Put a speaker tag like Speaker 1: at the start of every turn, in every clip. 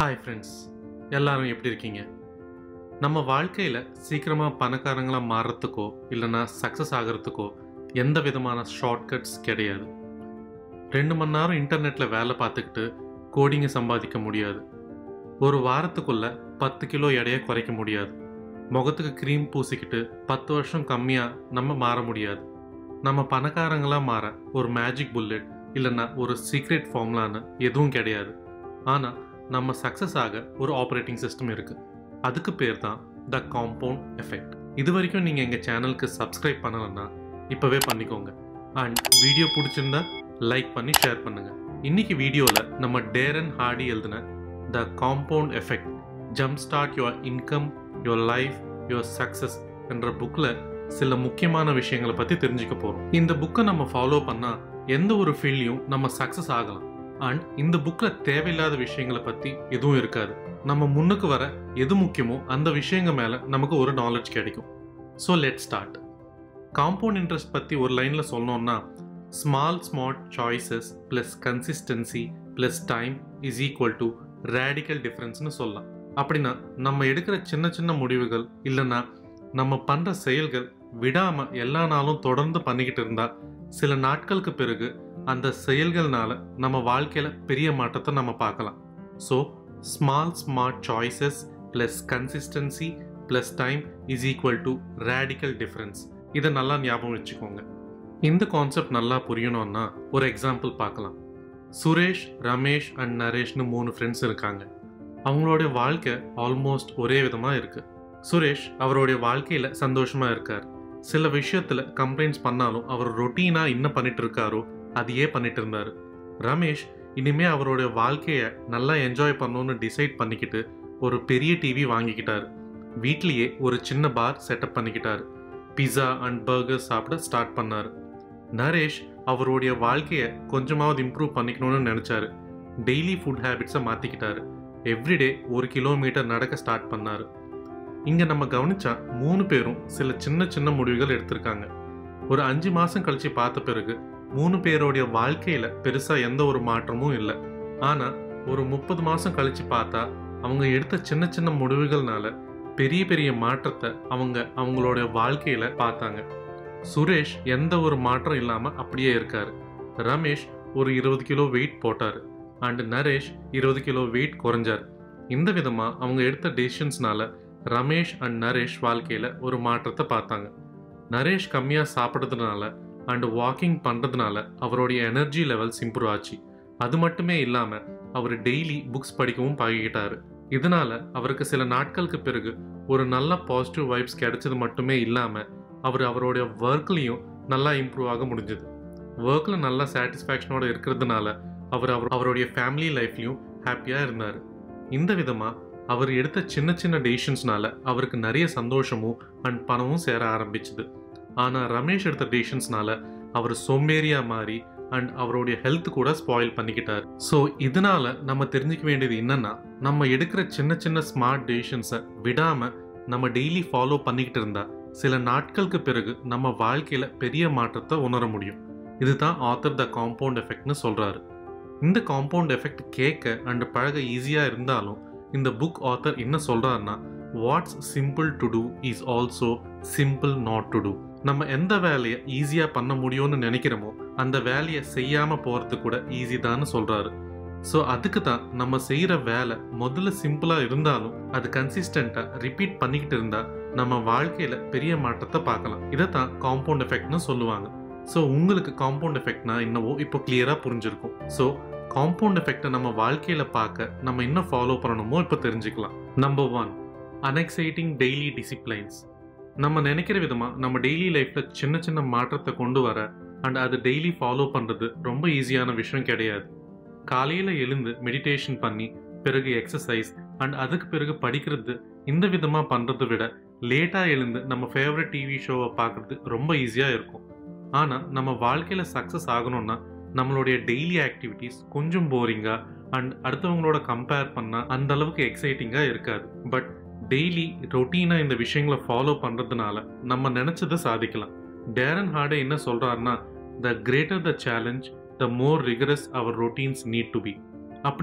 Speaker 1: Hi friends எல்லாரும் எப்படி இருக்கீங்க நம்ம வாழ்க்கையில் சீக்கிரமாக பணக்காரங்களாக மாறுறதுக்கோ இல்லைன்னா சக்ஸஸ் ஆகிறதுக்கோ எந்த விதமான ஷார்ட்கட்ஸ் கிடையாது ரெண்டு மணி நேரம் இன்டர்நெட்டில் வேலை பார்த்துக்கிட்டு கோடிங்கை சம்பாதிக்க முடியாது ஒரு வாரத்துக்குள்ள பத்து கிலோ எடையை குறைக்க முடியாது முகத்துக்கு க்ரீம் பூசிக்கிட்டு பத்து வருஷம் கம்மியாக நம்ம மாற முடியாது நம்ம பணக்காரங்களாக மாற ஒரு மேஜிக் புல்லட் இல்லைன்னா ஒரு சீக்ரெட் ஃபார்ம்லான்னு எதுவும் கிடையாது ஆனால் நம்ம சக்ஸஸ் ஆக ஒரு ஆப்ரேட்டிங் சிஸ்டம் இருக்கு அதுக்கு பேர் தான் த காம்பவுண்ட் எஃபெக்ட் இது வரைக்கும் நீங்கள் எங்கள் சேனலுக்கு சப்ஸ்கிரைப் பண்ணலைன்னா இப்போவே பண்ணிக்கோங்க அண்ட் வீடியோ பிடிச்சிருந்தா லைக் பண்ணி ஷேர் பண்ணுங்க இன்னைக்கு வீடியோவில் நம்ம டேரன் ஹார்டி எழுதின the compound effect jump start your income your life your success என்ற புக்கில் சில முக்கியமான விஷயங்களை பற்றி தெரிஞ்சுக்க போகிறோம் இந்த புக்கை நம்ம ஃபாலோ பண்ணால் எந்த ஒரு ஃபீல்டையும் நம்ம சக்ஸஸ் ஆகலாம் அண்ட் இந்த புக்கில் தேவையில்லாத விஷயங்களை பற்றி எதுவும் இருக்காது நம்ம முன்னுக்கு வர எது முக்கியமோ அந்த விஷயங்க மேலே நமக்கு ஒரு நாலேஜ் கிடைக்கும் so let start compound interest பற்றி ஒரு லைனில் சொல்லணும்னா small smart choices plus consistency plus time is equal to radical டிஃப்ரென்ஸ்னு சொல்லலாம் அப்படின்னா நம்ம எடுக்கிற சின்ன சின்ன முடிவுகள் இல்லைன்னா நம்ம பண்ணுற செயல்கள் விடாமல் எல்லா நாளும் தொடர்ந்து பண்ணிக்கிட்டு இருந்தா சில நாட்களுக்கு பிறகு அந்த செயல்கள்னால நம்ம வாழ்க்கையில் பெரிய மாற்றத்தை நம்ம பார்க்கலாம் so small smart choices plus consistency plus time is equal to radical difference இதை நல்லா ஞாபகம் வச்சுக்கோங்க இந்த கான்செப்ட் நல்லா புரியணும்னா ஒரு எக்ஸாம்பிள் பார்க்கலாம் சுரேஷ் ரமேஷ் அண்ட் நரேஷ்னு மூணு ஃப்ரெண்ட்ஸ் இருக்காங்க அவங்களுடைய வாழ்க்கை ஆல்மோஸ்ட் ஒரே விதமாக இருக்குது சுரேஷ் அவருடைய வாழ்க்கையில் சந்தோஷமாக இருக்கார் சில விஷயத்தில் கம்ப்ளைண்ட்ஸ் பண்ணாலும் அவர் ரொட்டீனாக என்ன பண்ணிட்டு இருக்காரோ அதையே பண்ணிட்டு இருந்தார் ரமேஷ் இனிமே அவருடைய வாழ்க்கையை நல்லா என்ஜாய் பண்ணணும்னு டிசைட் பண்ணிக்கிட்டு ஒரு பெரிய டிவி வாங்கிக்கிட்டாரு வீட்லேயே ஒரு சின்ன பார் செட்டப் பண்ணிக்கிட்டாரு பிஸா அண்ட் பர்கர் சாப்பிட ஸ்டார்ட் பண்ணார் நரேஷ் அவருடைய வாழ்க்கையை கொஞ்சமாவது இம்ப்ரூவ் பண்ணிக்கணும்னு நினச்சாரு டெய்லி ஃபுட் ஹேபிட்ஸை மாற்றிக்கிட்டாரு எவ்ரிடே ஒரு கிலோமீட்டர் நடக்க ஸ்டார்ட் பண்ணார் இங்கே நம்ம கவனிச்சா மூணு பேரும் சில சின்ன சின்ன முடிவுகள் எடுத்திருக்காங்க ஒரு அஞ்சு மாதம் கழிச்சு பார்த்த பிறகு மூணு பேருடைய வாழ்க்கையில பெருசா எந்த ஒரு மாற்றமும் இல்லை ஆனா ஒரு முப்பது மாசம் கழிச்சு பார்த்தா அவங்க எடுத்த சின்ன சின்ன முடிவுகள்னால பெரிய பெரிய மாற்றத்தை அவங்க அவங்களுடைய வாழ்க்கையில பார்த்தாங்க சுரேஷ் எந்த ஒரு மாற்றம் இல்லாம அப்படியே இருக்காரு ரமேஷ் ஒரு இருபது கிலோ வெயிட் போட்டாரு அண்ட் நரேஷ் இருபது கிலோ வெயிட் குறைஞ்சாரு இந்த விதமா அவங்க எடுத்த டெசிஷன்ஸ்னால ரமேஷ் அண்ட் நரேஷ் வாழ்க்கையில ஒரு மாற்றத்தை பார்த்தாங்க நரேஷ் கம்மியா சாப்பிட்றதுனால அண்ட் வாக்கிங் பண்ணுறதுனால அவருடைய எனர்ஜி லெவல்ஸ் இம்ப்ரூவ் ஆச்சு அது மட்டுமே இல்லாமல் அவர் டெய்லி புக்ஸ் படிக்கவும் பழகிட்டாரு இதனால அவருக்கு சில நாட்களுக்கு பிறகு ஒரு நல்ல பாசிட்டிவ் வைப்ஸ் கிடைச்சது மட்டுமே இல்லாமல் அவர் அவருடைய ஒர்க்லேயும் நல்லா இம்ப்ரூவ் ஆக முடிஞ்சது ஒர்க்கில் நல்லா சாட்டிஸ்ஃபேக்ஷனோட இருக்கிறதுனால அவர் அவர் அவருடைய ஃபேமிலி லைஃப்லையும் ஹாப்பியாக இருந்தார் இந்த விதமாக அவர் எடுத்த சின்ன சின்ன டெசிஷன்ஸ்னால அவருக்கு நிறைய சந்தோஷமும் அண்ட் பணமும் சேர ஆரம்பிச்சுது ஆனால் ரமேஷ் எடுத்த டெசிஷன்ஸ்னால அவர் சோம்பேறியா மாறி அண்ட் அவருடைய ஹெல்த் கூட ஸ்பாயில் பண்ணிக்கிட்டார் ஸோ இதனால நம்ம தெரிஞ்சுக்க வேண்டியது என்னன்னா நம்ம எடுக்கிற சின்ன சின்ன ஸ்மார்ட் டெசிஷன்ஸை விடாம நம்ம டெய்லி ஃபாலோ பண்ணிக்கிட்டு இருந்தா சில நாட்களுக்கு பிறகு நம்ம வாழ்க்கையில பெரிய மாற்றத்தை உணர முடியும் இதுதான் ஆத்தர் த காம்பவுண்ட் எஃபெக்ட்னு சொல்றாரு இந்த காம்பவுண்ட் எஃபெக்ட் கேட்க அண்ட் பழக ஈஸியாக இருந்தாலும் இந்த புக் ஆத்தர் என்ன சொல்றாருன்னா what's simple to do is also simple not to do நம்ம எந்த வேலையை ஈஸியாக பண்ண முடியும்னு நினைக்கிறோமோ அந்த வேலையை செய்யாமல் போகிறது கூட ஈஸி தான்னு சொல்கிறாரு ஸோ அதுக்கு தான் நம்ம செய்கிற வேலை முதல்ல சிம்பிளாக இருந்தாலும் அது கன்சிஸ்டண்ட்டாக ரிப்பீட் பண்ணிக்கிட்டு இருந்தால் நம்ம வாழ்க்கையில் பெரிய மாற்றத்தை பார்க்கலாம் இதை தான் காம்பவுண்ட் எஃபெக்ட்னு சொல்லுவாங்க ஸோ உங்களுக்கு காம்பவுண்ட் எஃபெக்ட்னா என்னவோ இப்போ கிளியராக புரிஞ்சிருக்கும் ஸோ காம்பவுண்ட் எஃபெக்டை நம்ம வாழ்க்கையில் பார்க்க நம்ம என்ன ஃபாலோ பண்ணணுமோ இப்போ தெரிஞ்சுக்கலாம் number one unexciting daily disciplines நம்ம நினைக்கிற விதமாக நம்ம டெய்லி லைஃப்பில் சின்ன சின்ன மாற்றத்தை கொண்டு வர அண்ட் அது டெய்லி ஃபாலோ பண்ணுறது ரொம்ப ஈஸியான விஷயம் கிடையாது காலையில் எழுந்து மெடிடேஷன் பண்ணி பிறகு எக்ஸசைஸ் அண்ட் அதுக்கு பிறகு படிக்கிறது இந்த விதமாக பண்ணுறதை விட லேட்டாக எழுந்து நம்ம ஃபேவரட் டிவி ஷோவை பார்க்குறது ரொம்ப ஈஸியாக இருக்கும் ஆனால் நம்ம வாழ்க்கையில் சக்ஸஸ் ஆகணும்னா நம்மளுடைய டெய்லி ஆக்டிவிட்டீஸ் கொஞ்சம் போரிங்காக அண்ட் அடுத்தவங்களோட கம்பேர் பண்ணால் அந்த அளவுக்கு எக்ஸைட்டிங்காக இருக்காது பட் டெய்லி ரொட்டீனாக இந்த விஷயங்களை ஃபாலோ பண்ணுறதுனால நம்ம நினச்சதை சாதிக்கலாம் டேரன் ஹார்டே என்ன சொல்கிறாருன்னா the greater the challenge the more rigorous our routines need to be அப்படின்னா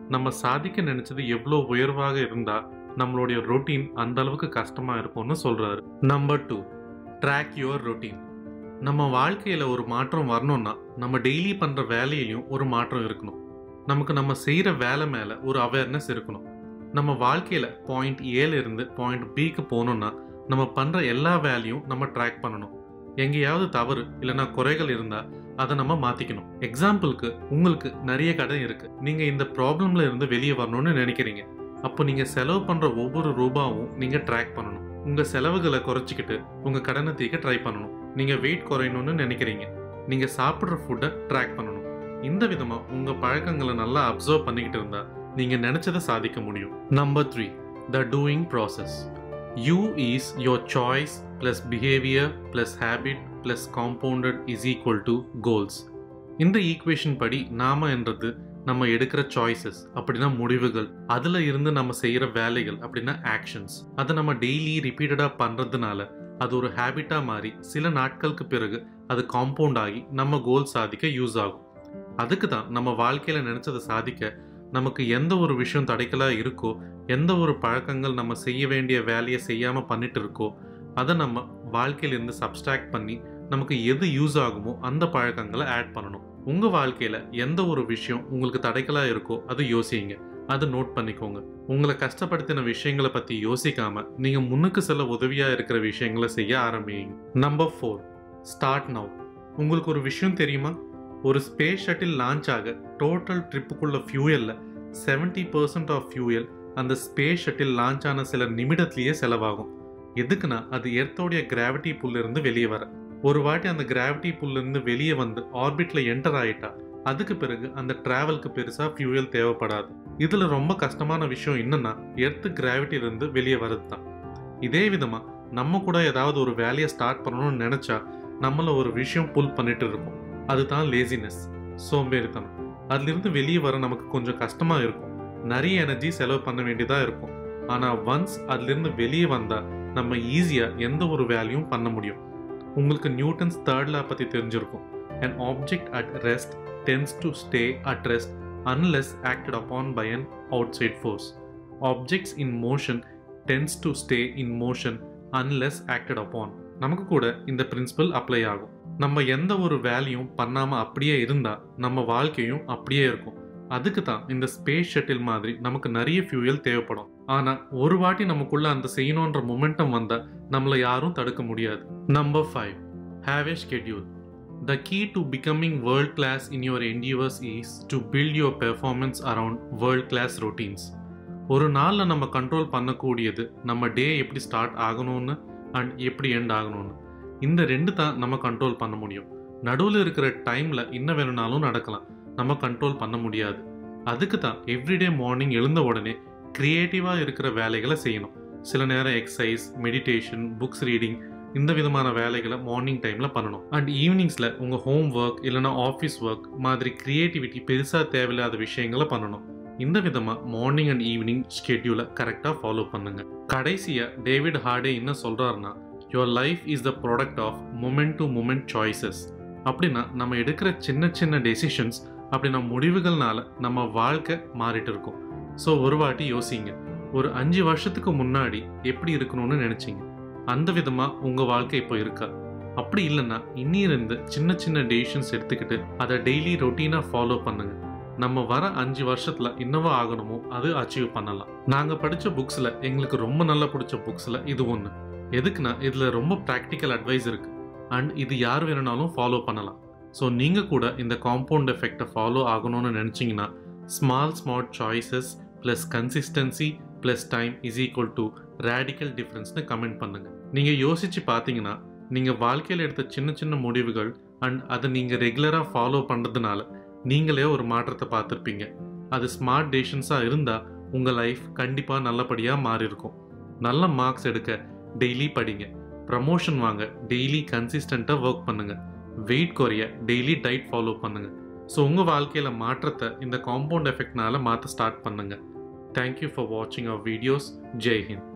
Speaker 1: நம்ம சாதிக்க நினைச்சது எவ்வளோ உயர்வாக இருந்தா நம்மளுடைய ரொட்டீன் அந்த அளவுக்கு கஷ்டமா இருக்கும்னு சொல்றாரு number two track your routine நம்ம வாழ்க்கையில ஒரு மாற்றம் வரணும்னா நம்ம டெய்லி பண்ற வேலையிலையும் ஒரு மாற்றம் இருக்கணும் நமக்கு நம்ம செய்யற வேலை மேல ஒரு அவேர்னஸ் இருக்கணும் நம்ம வாழ்க்கையில பாயிண்ட் ஏல இருந்து பாயிண்ட் பிக்கு போகணும்னா நம்ம பண்ற எல்லா வேலையும் நம்ம ட்ராக் பண்ணணும் எங்கேயாவது தவறு இல்லைன்னா குறைகள் இருந்தா அதை நம்ம மாத்திக்கணும் எக்ஸாம்பிளுக்கு உங்களுக்கு நிறைய கடன் இருக்கு நீங்க இந்த ப்ராப்ளம்ல இருந்து வெளியே வரணும்னு நினைக்கிறீங்க அப்போ நீங்க செலவு பண்ற ஒவ்வொரு ரூபாவும் நீங்க ட்ராக் பண்ணணும் உங்க செலவுகளை குறைச்சிக்கிட்டு உங்க கடனை தீர்க்க ட்ரை பண்ணணும் நீங்க வெயிட் குறையணும்னு நினைக்கிறீங்க நீங்க சாப்பிட்ற ஃபுட்டை ட்ராக் பண்ணணும் இந்த விதமா உங்க பழக்கங்களை நல்லா அப்சர்வ் பண்ணிக்கிட்டு இருந்தா நீங்க நினைச்சதை சாதிக்க முடியும் number three the doing process you is your choice plus behaviour plus habit plus compounded is equal to goals இந்த ஈக்குவேஷன் படி நாம என்றது நம்ம எடுக்கிற சாய்ஸஸ் அப்படின்னா முடிவுகள் அதுல இருந்து நம்ம செய்யற வேலைகள் அப்படின்னா ஆக்ஷன்ஸ் அதை நம்ம டெய்லி ரிப்பீட்டடா பண்றதுனால அது ஒரு ஹேபிட்டா மாறி சில நாட்களுக்கு பிறகு அது காம்பவுண்ட் ஆகி நம்ம கோல் சாதிக்க யூஸ் ஆகும் அதுக்கு தான் நம்ம வாழ்க்கையில நினைச்சதை சாதிக்க நமக்கு எந்த ஒரு விஷயம் தடைக்கலா இருக்கோ எந்த ஒரு பழக்கங்கள் நம்ம செய்ய வேண்டிய வேலையை செய்யாம பண்ணிட்டு இருக்கோ அதை நம்ம வாழ்க்கையிலேருந்து சப்ஸ்ட்ராக்ட் பண்ணி நமக்கு எது யூஸ் ஆகுமோ அந்த பழக்கங்களை ஆட் பண்ணணும் உங்க வாழ்க்கையில எந்த ஒரு விஷயம் உங்களுக்கு தடைக்கலா இருக்கோ அது யோசிங்க அதை நோட் பண்ணிக்கோங்க உங்களை கஷ்டப்படுத்தின விஷயங்களை பத்தி யோசிக்காம நீங்க முன்னுக்கு செல்ல உதவியா இருக்கிற விஷயங்களை செய்ய ஆரம்பிங்க நம்பர் ஃபோர் ஸ்டார்ட் நவ் உங்களுக்கு ஒரு விஷயம் தெரியுமா ஒரு ஸ்பேஸ் ஷட்டில் லான்ச் ஆக டோட்டல் ட்ரிப்புக்குள்ள ஃபியூயல்ல செவன்டி பர்சன்ட் ஆஃப் ஃபியூயல் அந்த ஸ்பேஸ் ஷட்டில் லான்ச் ஆன சில நிமிடத்திலேயே செலவாகும் எதுக்குன்னா அது எர்த்தோடைய கிராவிட்டி புல்ல இருந்து வெளியே வர ஒரு வாட்டி அந்த கிராவிட்டி புல்ல இருந்து வெளியே வந்து ஆர்பிட்ல என்டர் ஆயிட்டா அதுக்கு பிறகு அந்த டிராவலுக்கு பெருசா ஃபியூயல் தேவைப்படாது இதுல ரொம்ப கஷ்டமான விஷயம் என்னன்னா எர்த்து கிராவிட்டில இருந்து வெளியே வர்றது தான் இதே விதமா நம்ம கூட ஏதாவது ஒரு வேலையை ஸ்டார்ட் பண்ணணும்னு நினைச்சா நம்மள ஒரு விஷயம் புல் பண்ணிட்டு இருக்கும் அதுதான் லேசினஸ் சோம்பேறித்தனம் அதிலிருந்து வெளியே வர நமக்கு கொஞ்சம் கஷ்டமா இருக்கும் நிறைய எனர்ஜி செலவு பண்ண வேண்டியதா இருக்கும் ஆனா ஒன்ஸ் அதிலிருந்து வெளியே வந்தா நம்ம ஈஸியா எந்த ஒரு வேலையும் பண்ண முடியும் உங்களுக்கு நியூட்டன்ஸ் தேர்ட் லா பத்தி தெரிஞ்சிருக்கும் an object at rest tends to stay at rest unless acted upon by an outside force objects in motion tends to stay in motion unless acted upon நமக்கு கூட இந்த பிரின்சிபல் அப்ளை ஆகும் நம்ம எந்த ஒரு வேலையும் பண்ணாம அப்படியே இருந்தா நம்ம வாழ்க்கையும் அப்படியே இருக்கும் அதுக்கு தான் இந்த ஸ்பேஸ் ஷட்டில் மாதிரி நமக்கு நிறைய ஃபியூயல் தேவைப்படும் ஆனா ஒரு வாட்டி நமக்குள்ள அந்த செய்யணுன்ற மொமெண்டம் வந்தா நம்மளை யாரும் தடுக்க முடியாது number five have a schedule The key to becoming world class in your endeavors is to build your performance around world class routines. ஒரு நாளில் நம்ம கண்ட்ரோல் பண்ணக்கூடியது நம்ம டே எப்படி ஸ்டார்ட் ஆகணும்னு அண்ட் எப்படி எண்ட் ஆகணும்னு இந்த ரெண்டு தான் நம்ம கண்ட்ரோல் பண்ண முடியும் நடுவில் இருக்கிற டைமில் என்ன வேணும்னாலும் நடக்கலாம் நம்ம கண்ட்ரோல் பண்ண முடியாது அதுக்கு தான் எவ்ரிடே மார்னிங் எழுந்த உடனே க்ரியேட்டிவாக இருக்கிற வேலைகளை செய்யணும் சில நேரம் எக்ஸசைஸ் மெடிடேஷன் புக்ஸ் ரீடிங் இந்த விதமான வேலைகளை மார்னிங் டைமில் பண்ணணும் அண்ட் ஈவினிங்ஸில் உங்கள் ஹோம் ஒர்க் இல்லைனா ஆஃபீஸ் ஒர்க் மாதிரி க்ரியேட்டிவிட்டி பெருசாக தேவையில்லாத விஷயங்களை பண்ணணும் இந்த விதமாக மார்னிங் அண்ட் ஈவினிங் ஸ்கெட்யூலை கரெக்டாக ஃபாலோ பண்ணுங்க கடைசியாக டேவிட் ஹார்டே என்ன சொல்கிறாருன்னா your life is the product of moment to moment choices அப்படின்னா நம்ம எடுக்கிற சின்ன சின்ன டெசிஷன்ஸ் அப்படின்னா முடிவுகள்னால நம்ம வாழ்க்கை மாறிட்டு இருக்கும் ஸோ ஒரு வாட்டி யோசிங்க ஒரு அஞ்சு வருஷத்துக்கு முன்னாடி எப்படி இருக்கணும்னு நினைச்சீங்க அந்த விதமா உங்க வாழ்க்கை இப்போ இருக்கா அப்படி இல்லைன்னா இன்னிலிருந்து சின்ன சின்ன டெசிஷன்ஸ் எடுத்துக்கிட்டு அதை டெய்லி ரொட்டீனா ஃபாலோ பண்ணுங்க நம்ம வர அஞ்சு வருஷத்துல என்னவா ஆகணுமோ அது அச்சீவ் பண்ணலாம் நாங்க படிச்ச புக்ஸ்ல எங்களுக்கு ரொம்ப நல்லா பிடிச்ச புக்ஸ்ல இது ஒன்று எதுக்குன்னா இதுல ரொம்ப ப்ராக்டிக்கல் அட்வைஸ் இருக்கு அண்ட் இது யார் வேணும்னாலும் ஃபாலோ பண்ணலாம் ஸோ நீங்க கூட இந்த காம்பவுண்ட் எஃபெக்டை ஃபாலோ ஆகணும்னு நினைச்சீங்கன்னா small smart choices plus consistency plus time is equal to radical டிஃப்ரென்ஸ்னு கமெண்ட் பண்ணுங்க நீங்க யோசிச்சு பார்த்தீங்கன்னா நீங்க வாழ்க்கையில் எடுத்த சின்ன சின்ன முடிவுகள் அண்ட் அதை நீங்க ரெகுலரா ஃபாலோ பண்றதுனால நீங்களே ஒரு மாற்றத்தை பார்த்துருப்பீங்க அது ஸ்மார்ட் டெசிஷன்ஸாக இருந்தால் உங்கள் லைஃப் கண்டிப்பாக நல்லபடியாக மாறி இருக்கும் நல்ல மார்க்ஸ் எடுக்க டெய்லி படிங்க ப்ரமோஷன் வாங்க டெய்லி கன்சிஸ்டண்ட்டாக ஒர்க் பண்ணுங்க வெயிட் குறைய டெய்லி டயட் ஃபாலோ பண்ணுங்க ஸோ உங்கள் வாழ்க்கையில் மாற்றத்தை இந்த காம்பவுண்ட் எஃபெக்ட்னால மாற்ற ஸ்டார்ட் பண்ணுங்க தேங்க்யூ ஃபார் வாட்சிங் அவர் வீடியோஸ் ஜெய் ஹிந்த்